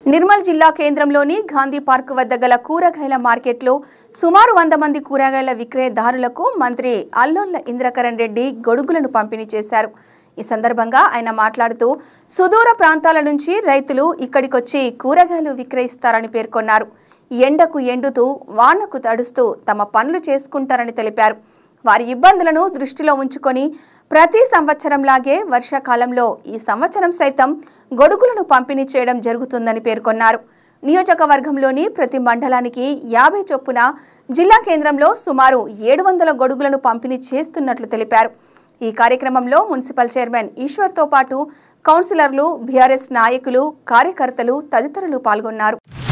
నిర్మల్ జిల్లా కేంద్రంలోని గాంధీ పార్క్ వద్ద గల కూరగాయల మార్కెట్లో సుమారు వంద మంది కూరగాయల విక్రయదారులకు మంత్రి అల్లోళ్ల ఇంద్రకరణ్ రెడ్డి గొడుగులను పంపిణీ చేశారు ఈ సందర్భంగా ఆయన మాట్లాడుతూ సుదూర ప్రాంతాల నుంచి రైతులు ఇక్కడికొచ్చి కూరగాయలు విక్రయిస్తారని పేర్కొన్నారు ఎండకు ఎండుతూ వానకు తడుస్తూ తమ పనులు చేసుకుంటారని తెలిపారు వారి ఇబ్బందులను దృష్టిలో ఉంచుకొని ప్రతి సంవత్సరంలాగే వర్షాకాలంలో ఈ సంవత్సరం సైతం గొడుగులను పంపిణీ చేయడం జరుగుతుందని పేర్కొన్నారు నియోజకవర్గంలోని ప్రతి మండలానికి యాభై చొప్పున జిల్లా కేంద్రంలో సుమారు ఏడు వందల గొడుగులను పంపిణీ చేస్తున్నట్లు తెలిపారు ఈ కార్యక్రమంలో మున్సిపల్ చైర్మన్ ఈశ్వర్తో పాటు కౌన్సిలర్లు బీఆర్ఎస్ నాయకులు కార్యకర్తలు తదితరులు పాల్గొన్నారు